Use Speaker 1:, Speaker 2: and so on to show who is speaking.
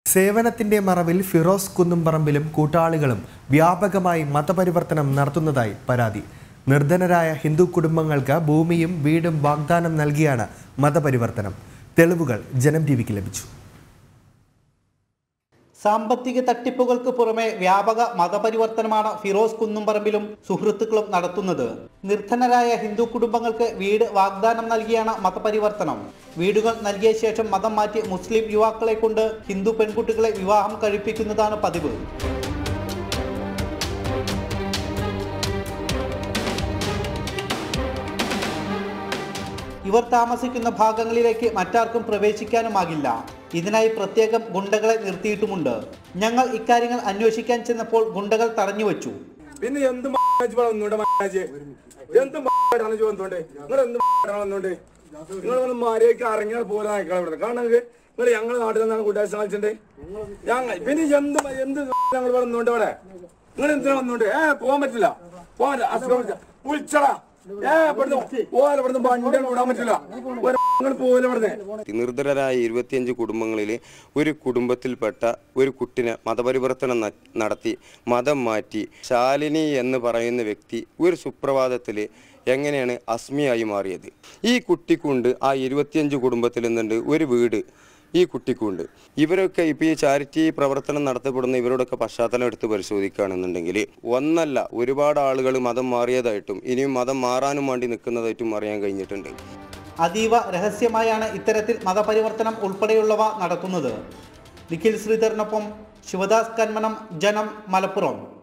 Speaker 1: സേവനത്തിന്റെ മറവിൽ ഫിറോസ് കുന്നുംപറമ്പിലും കൂട്ടാളികളും വ്യാപകമായി മതപരിവർത്തനം നടത്തുന്നതായി പരാതി നിർധനരായ ഹിന്ദു കുടുംബങ്ങൾക്ക് ഭൂമിയും വീടും വാഗ്ദാനം നൽകിയാണ് മതപരിവർത്തനം തെളിവുകൾ ജനം ടി വിക്ക് ലഭിച്ചു
Speaker 2: സാമ്പത്തിക തട്ടിപ്പുകൾക്ക് പുറമെ വ്യാപക മതപരിവർത്തനമാണ് ഫിറോസ് കുന്നുംപറമ്പിലും സുഹൃത്തുക്കളും നടത്തുന്നത് നിർധനരായ ഹിന്ദു കുടുംബങ്ങൾക്ക് വീട് വാഗ്ദാനം നൽകിയാണ് മതപരിവർത്തനം വീടുകൾ നൽകിയ ശേഷം മതം മാറ്റി മുസ്ലിം യുവാക്കളെ കൊണ്ട് ഹിന്ദു പെൺകുട്ടികളെ വിവാഹം കഴിപ്പിക്കുന്നതാണ് പതിവ് ഇവർ താമസിക്കുന്ന ഭാഗങ്ങളിലേക്ക് മറ്റാർക്കും പ്രവേശിക്കാനുമാകില്ല ഇതിനായി പ്രത്യേകം ഗുണ്ടകളെ നിർത്തിയിട്ടുമുണ്ട് ഞങ്ങൾ ഇക്കാര്യങ്ങൾ അന്വേഷിക്കാൻ ചെന്നപ്പോൾ ഗുണ്ടകൾ തടഞ്ഞുവച്ചു
Speaker 3: പിന്നെ എന്ത് മാച്ച് വളർന്നുണ്ട് മാച്ച് എന്ത് മാറ്റാണ് ചോദിച്ചോണ്ട് നിങ്ങൾ എന്ത് മാറ്റാണ് വന്നോണ്ട് നിങ്ങൾ വന്ന് മാരിയൊക്കെ ഇറങ്ങിയാൽ പോലെ നിൽക്കണം ഇവിടെ കാരണം നിങ്ങൾ ഞങ്ങളുടെ നാട്ടിൽ നിന്നാണ് കൂട്ടാഴ്ച കളിച്ചിട്ടുണ്ട് ഞങ്ങൾ പിന്നെ എന്ത് മ- എന്ത് ഞങ്ങൾ വളർന്നുണ്ട് അവിടെ നിങ്ങൾ എന്തിനാ വന്നോണ്ട് ഏ പോകാൻ പറ്റില്ല പോകാൻ അസുഖം വിളിച്ച- വിളിച്ചടാ ഏ ഇവിടുന്ന് പോലെ ഇവിടുന്ന് വണ്ടി വിടാൻ പറ്റില്ല നിങ്ങൾ പോലെ ഇവിടുന്ന്
Speaker 4: നിർധരരായ ഇരുപത്തിയഞ്ച് കുടുംബങ്ങളിൽ ഒരു കുടുംബത്തിൽപ്പെട്ട ഒരു കുട്ടിനെ മതപരിവർത്തനം ന- നടത്തി മതം മാറ്റി ശാലിനി എന്ന് പറയുന്ന വ്യക്തി ഒരു സുപ്രഭാതത്തിൽ എങ്ങനെയാണ് അസ്മിയായി മാറിയത് ഈ കുട്ടിക്കുണ്ട് ആ ഇരുപത്തിയഞ്ച് കുടുംബത്തിൽ നിന്നുണ്ട് ഒരു വീട് ഈ കുട്ടിക്കുണ്ട് ഇവരൊക്കെ ഇപ്പോൾ ഈ ചാരിറ്റി പ്രവർത്തനം നടത്തപ്പെടുന്ന ഇവരോടൊക്കെ പശ്ചാത്തലം എടുത്ത് പരിശോധിക്കുകയാണെന്നുണ്ടെങ്കിൽ ഒന്നല്ല ഒരുപാട് ആളുകൾ മതം മാറിയതായിട്ടും ഇനിയും മതം മാറാനും വേണ്ടി നിൽക്കുന്നതായിട്ടും അറിയാൻ കഴിഞ്ഞിട്ടുണ്ട്
Speaker 2: അതീവ രഹസ്യമായാണ് ഇത്തരത്തിൽ മതപരിവർത്തനം ഉൾപ്പെടെയുള്ളവ നടത്തുന്നത് നിഖിൽ ശ്രീധരനൊപ്പം ശിവദാസ് കന്മനം ജനം മലപ്പുറം